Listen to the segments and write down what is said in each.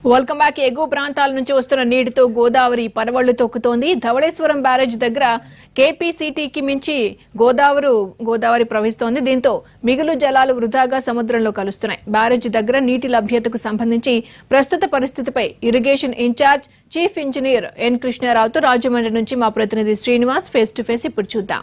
Welcome back ఎగువ ప్రాంతాల నుంచి వస్తున్న నీటితో గోదావరి పరవళ్లు తొక్కుతోంది ధవళేశ్వరం బ్యారేజ్ దగ్గర కేపీసీటీకి మించి గోదావరి గోదావరి ప్రవహిస్తోంది దీంతో మిగులు జలాలు వృధాగా సముద్రంలో కలుస్తున్నాయి బ్యారేజ్ దగ్గర నీటి లభ్యతకు సంబంధించి ప్రస్తుత పరిస్థితిపై irrigation in charge chief engineer N కృష్ణారావుతో రాజమండ్రి నుంచి మా ప్రతినిధి శ్రీనివాస్ ఫేస్ టు ఫేస్ ఇప్పుడు చూద్దాం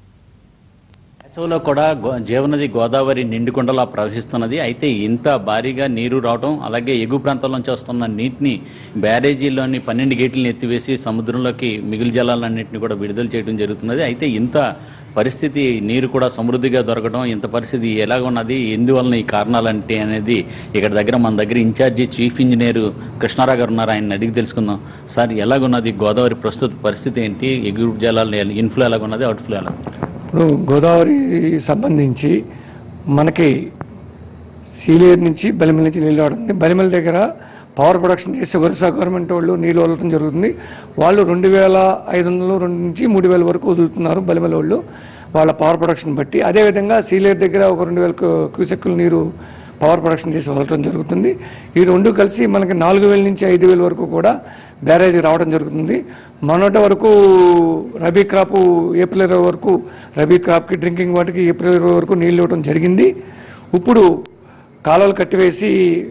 వేసవిలో కూడా గో జీవనది గోదావరి నిండుకుండలా ప్రవహిస్తున్నది అయితే ఇంత భారీగా నీరు రావడం అలాగే ఎగువ ప్రాంతాల నుంచి వస్తున్న నీటిని బ్యారేజీలోని పన్నెండు గేట్లను ఎత్తివేసి సముద్రంలోకి మిగులు జలాలన్నింటినీ కూడా విడుదల చేయడం జరుగుతున్నది అయితే ఇంత పరిస్థితి నీరు కూడా సమృద్ధిగా దొరకడం ఇంత పరిస్థితి ఎలాగ ఉన్నది ఎందువలన ఈ కారణాలంటే అనేది ఇక్కడ దగ్గర మన దగ్గర ఇన్ఛార్జి చీఫ్ ఇంజనీర్ కృష్ణారావు గారు ఉన్నారు ఆయన అడిగి తెలుసుకుందాం సార్ ఎలాగున్నది గోదావరి ప్రస్తుత పరిస్థితి ఏంటి ఎగువ జలాలు ఇన్ఫ్లో ఎలాగున్నది అవుట్ఫ్లో ఎలా ఇప్పుడు గోదావరి సంబంధించి మనకి సీలేరు నుంచి బలిమల నుంచి నీళ్ళు రావడం బలిమల దగ్గర పవర్ ప్రొడక్షన్ చేసే వరుస గవర్నమెంట్ వాళ్ళు నీళ్ళు వదలడం జరుగుతుంది వాళ్ళు రెండు వేల ఐదు వందలు రెండు నుంచి మూడు వేల వరకు వదులుతున్నారు బలిమల వాళ్ళు వాళ్ళ పవర్ ప్రొడక్షన్ బట్టి అదేవిధంగా సీలేరు దగ్గర ఒక రెండు వేల క్యూసెక్కుల నీరు పవర్ ప్రొడక్షన్ చేసి వదలడం జరుగుతుంది ఈ రెండు కలిసి మనకి నాలుగు వేల నుంచి ఐదు వేల వరకు కూడా బ్యారేజీ రావడం జరుగుతుంది మొన్నటి వరకు రబీ క్రాప్ ఏప్రిల్ ఇరవై వరకు రబీ క్రాప్కి డ్రింకింగ్ వాటికి ఏప్రిల్ ఇరవై వరకు నీళ్ళు ఇవ్వడం జరిగింది ఇప్పుడు కాలువలు కట్టివేసి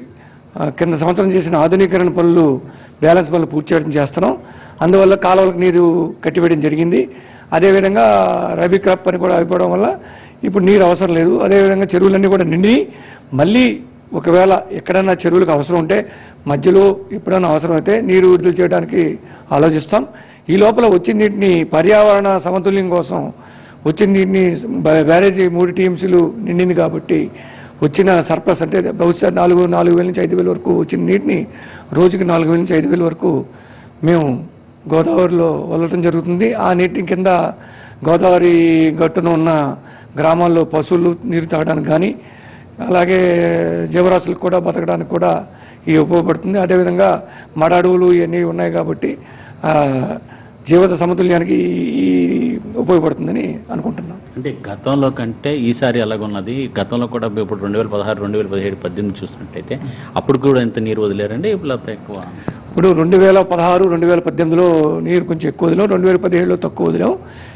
ఆ, కింద సంవత్సరం చేసిన ఆధునీకరణ పనులు బ్యాలెన్స్ పనులు పూర్తి చేయడం చేస్తున్నాం అందువల్ల కాలువలకు నీరు కట్టివేయడం జరిగింది అదేవిధంగా రబీ క్రాప్ పని కూడా అయిపోవడం వల్ల ఇప్పుడు నీరు అవసరం లేదు అదేవిధంగా చెరువులన్నీ కూడా నిండి మళ్ళీ ఒకవేళ ఎక్కడైనా చెరువులకు అవసరం ఉంటే మధ్యలో ఎప్పుడైనా అవసరం అయితే నీరు విడుదల చేయడానికి ఆలోచిస్తాం ఈ లోపల వచ్చిన నీటిని పర్యావరణ సమతుల్యం కోసం వచ్చిన నీటిని బ- బ్యారేజీ మూడు టీఎంసీలు నిండింది కాబట్టి వచ్చిన సర్ప్లస్ అంటే బహుశా నాలుగు నాలుగు వేల నుంచి ఐదు వేల వరకు వచ్చిన నీటిని రోజుకి నాలుగు వేల నుంచి ఐదు వేల వరకు మేము గోదావరిలో వదలటం జరుగుతుంది ఆ నీటి కింద గోదావరి గట్టున ఉన్న గ్రామాల్లో పశువులు నీరు తాగడానికి కానీ అలాగే జీవరాశులకు కూడా బతకడానికి కూడా ఇది ఉపయోగపడుతుంది అదేవిధంగా మడ అడవులు ఇవన్నీ ఉన్నాయి కాబట్టి ఆ, జీవిత సమతుల్యానికి ఈ ఉపయోగపడుతుందని అనుకుంటున్నాను అంటే గతంలో కంటే ఈసారి ఎలాగున్నది గతంలో కూడా ఇప్పుడు రెండు వేల పదహారు రెండు వేల పదిహేడు పద్దెనిమిది చూసినట్టయితే అప్పుడు కూడా ఎంత నీరు వదిలేరండి ఇప్పుడు అంత ఎక్కువ ఇప్పుడు రెండు వేల పదహారు రెండు వేల పద్దెనిమిదిలో నీరు కొంచెం ఎక్కువ వదిలాం రెండు వేల పదిహేడులో తక్కువ వదిలాం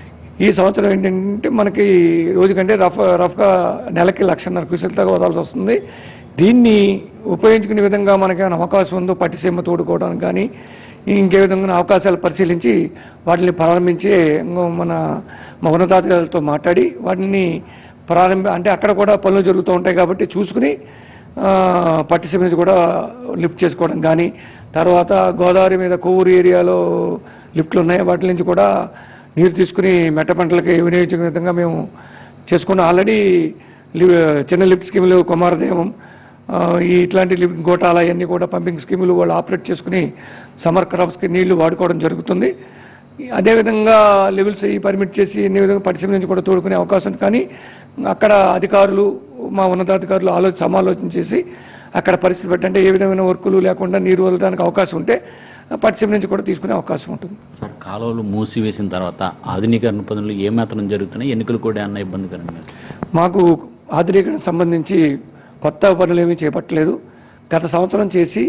ఈ సంవత్సరం ఏంటంటే మనకి రోజుకంటే రఫ్ రఫ్గా నెలకి లక్షన్నర క్యూసెల్ దాకా వదాల్సి వస్తుంది దీన్ని ఉపయోగించుకునే విధంగా మనకి ఏమైనా అవకాశం ఉందో పట్టిసీమ తోడుకోవడానికి కానీ ఇంకే విధంగా అవకాశాలు పరిశీలించి వాటిని ప్రారంభించి ఇంకో మన మా ఉన్నతాధికారులతో మాట్లాడి వాటిని ప్రారంభ అంటే అక్కడ కూడా పనులు జరుగుతూ ఉంటాయి కాబట్టి చూసుకుని ఆ, పట్టిసీమ నుంచి కూడా లిఫ్ట్ చేసుకోవడం కానీ తర్వాత గోదావరి మీద కొవ్వూరు ఏరియాలో లిఫ్ట్లు ఉన్నాయి వాటి నుంచి కూడా నీరు తీసుకుని మెట్ట పంటలకి వినియోగించే విధంగా మేము చేసుకున్నాం ఆల్రెడీ లి- చిన్న లిఫ్ట్ స్కీములు కుమారదేవం ఆ, ఈ ఇట్లాంటి లిఫ్ట్ గోటాల అవన్నీ కూడా పంపింగ్ స్కీములు వాళ్ళు ఆపరేట్ చేసుకుని సమ్మర్ క్రాప్స్కి నీళ్లు వాడుకోవడం జరుగుతుంది అదేవిధంగా లెవెల్స్ ఈ పర్మిట్ చేసి ఎన్ని విధంగా పరిశ్రమ నుంచి కూడా తోడుకునే అవకాశం ఉంది కానీ అక్కడ అధికారులు మా ఉన్నతాధికారులు ఆలోచన సమాలోచన చేసి అక్కడ పరిస్థితి పెట్టంటే ఏ విధమైన వర్కులు లేకుండా నీరు వదలడానికి అవకాశం ఉంటే పరిశ్రమ నుంచి కూడా తీసుకునే అవకాశం ఉంటుంది సార్ కాలువలు మూసివేసిన తర్వాత ఆధునీకరణ పనులు ఏ మాత్రం జరుగుతున్నాయి ఎన్నికలు కూడా అన్న ఇబ్బందికరంగా మాకు ఆధునీకరణ సంబంధించి కొత్త పనులు ఏమీ చేపట్టలేదు గత సంవత్సరం చేసి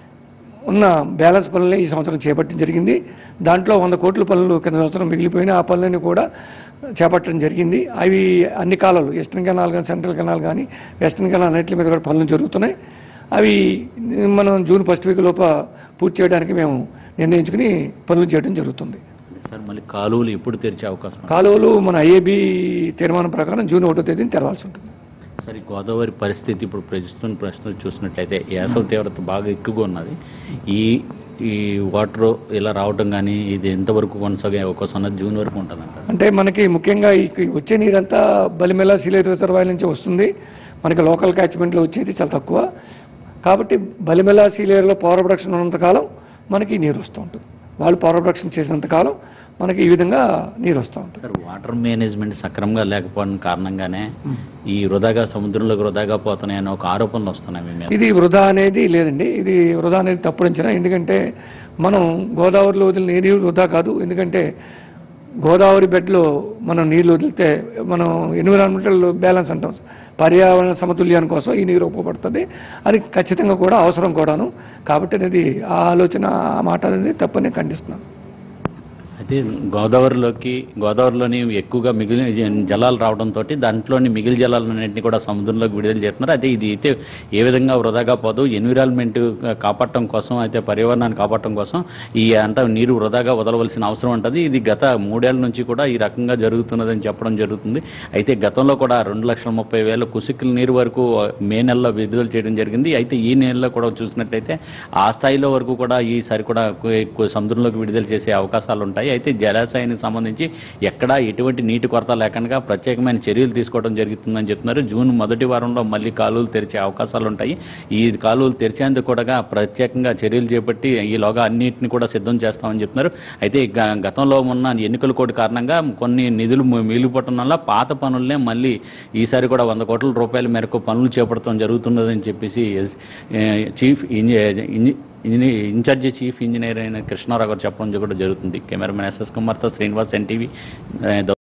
ఉన్న బ్యాలెన్స్ పనులే ఈ సంవత్సరం చేపట్టడం జరిగింది దాంట్లో వంద కోట్ల పనులు కింద సంవత్సరం మిగిలిపోయిన ఆ పనులన్నీ కూడా చేపట్టడం జరిగింది అవి అన్ని కాలాలు వెస్ట్రన్ కెనాల్ కానీ సెంట్రల్ కెనాల్ కానీ వెస్ట్రన్ కెనాల్ అన్నింటి మీద కూడా పనులు జరుగుతున్నాయి అవి మనం జూన్ ఫస్ట్ వీక్ లోప పూర్తి చేయడానికి మేము నిర్ణయించుకుని పనులు చేయడం జరుగుతుంది సార్ మళ్ళీ కాలువలు ఎప్పుడు తెరిచే అవకాశం ఉంది? కాలువలు మన ఐఏబి తీర్మానం ప్రకారం జూన్ ఒకటో తేదీని తెరవాల్సి ఉంటుంది సార్ ఈ గోదావరి పరిస్థితి ఇప్పుడు ప్రస్తుతం ప్రశ్నలు చూసినట్లయితే వేసవి తీవ్రత బాగా ఎక్కువగా ఉన్నది ఈ ఈ వాటర్ ఇలా రావటం కానీ ఇది ఎంతవరకు కొనసాగే అవకాశం ఉన్నది జూన్ వరకు ఉంటుందంట అంటే మనకి ముఖ్యంగా ఈ ఈ వచ్చే నీరంతా బలిమెల సీలేరు రిజర్వాయర్ నుంచి వస్తుంది మనకి లోకల్ క్యాచ్మెంట్లో వచ్చేది చాలా తక్కువ కాబట్టి బలిమెల సీలేరులో పవర్ ప్రొడక్షన్ ఉన్నంతకాలం మనకి ఈ నీరు వస్తూ ఉంటుంది వాళ్ళు పవర్ ప్రొడక్షన్ చేసినంతకాలం మనకి ఈ విధంగా నీరు వస్తూ ఉంటుంది సార్ వాటర్ మేనేజ్మెంట్ సక్రమంగా లేకపోవడం కారణంగానే ఈ వృధాగా సముద్రంలోకి వృధాగా పోతున్నాయని ఒక ఆరోపణలు వస్తున్నాయి మీ మీద ఇది వృధా అనేది లేదండి ఇది వృధా అనేది తప్పుడించిన ఎందుకంటే మనం గోదావరిలో వదిలిన ఏ నీరు వృధా కాదు ఎందుకంటే గోదావరి బెడ్లో మనం నీళ్ళు వదిలితే మనం ఎన్విరాన్మెంటల్ బ్యాలెన్స్ అంటాం పర్యావరణ సమతుల్యాన్ని కోసం ఈ నీరు ఉపయోగపడుతుంది అది ఖచ్చితంగా కూడా అవసరం కూడాను కాబట్టి అనేది ఆ ఆలోచన ఆ మాట అనేది తప్పని ఖండిస్తున్నాను అయితే గోదావరిలోకి గోదావరిలోని ఎక్కువగా మిగిలిన జలాలు రావడంతో దాంట్లోని మిగిలిన జలాలన్నింటినీ కూడా సముద్రంలోకి విడుదల చేస్తున్నారు అయితే ఇది అయితే ఏ విధంగా వృధాగా పోదు ఎన్విరాన్మెంట్ కాపాడటం కోసం అయితే పర్యావరణాన్ని కాపాడటం కోసం ఈ అంతా నీరు వృధాగా వదలవలసిన అవసరం ఉంటుంది ఇది గత మూడేళ్ల నుంచి కూడా ఈ రకంగా జరుగుతున్నదని చెప్పడం జరుగుతుంది అయితే గతంలో కూడా రెండు లక్షల ముప్పై వేల కుసిక్కుల నీరు వరకు మే నెలలో విడుదల చేయడం జరిగింది అయితే ఈ నెలలో కూడా చూసినట్లయితే ఆ స్థాయిలో వరకు కూడా ఈసారి కూడా ఎక్కువ సముద్రంలోకి విడుదల చేసే అవకాశాలు ఉంటాయి అయితే జలాశయానికి సంబంధించి ఎక్కడా ఎటువంటి నీటి కొరత లేకుండా ప్రత్యేకమైన చర్యలు తీసుకోవడం జరుగుతుందని చెప్తున్నారు జూన్ మొదటి వారంలో మళ్ళీ కాలువలు తెరిచే అవకాశాలు ఉంటాయి ఈ కాలువలు తెరిచేందుకు కూడా ప్రత్యేకంగా చర్యలు చేపట్టి ఈలోగా అన్నిటిని కూడా సిద్ధం చేస్తామని చెప్తున్నారు అయితే గ- గతంలో ఉన్న ఎన్నికల కోడ్ కారణంగా కొన్ని నిధులు మి- మిగిలిపోవటం వల్ల పాత పనులనే మళ్ళీ ఈసారి కూడా వంద కోట్ల రూపాయల మేరకు పనులు చేపడటం జరుగుతున్నదని చెప్పేసి ఏ, చీఫ్ ఇంజ- ఇంజ- ఇంజనీర్ ఇన్ఛార్జి చీఫ్ ఇంజనీర్ అయిన కృష్ణారావు గారు చెప్పడం కూడా జరుగుతుంది కెమెరామెన్ ఎస్ఎస్ కుమార్తో శ్రీనివాస్ ఎన్టీవీ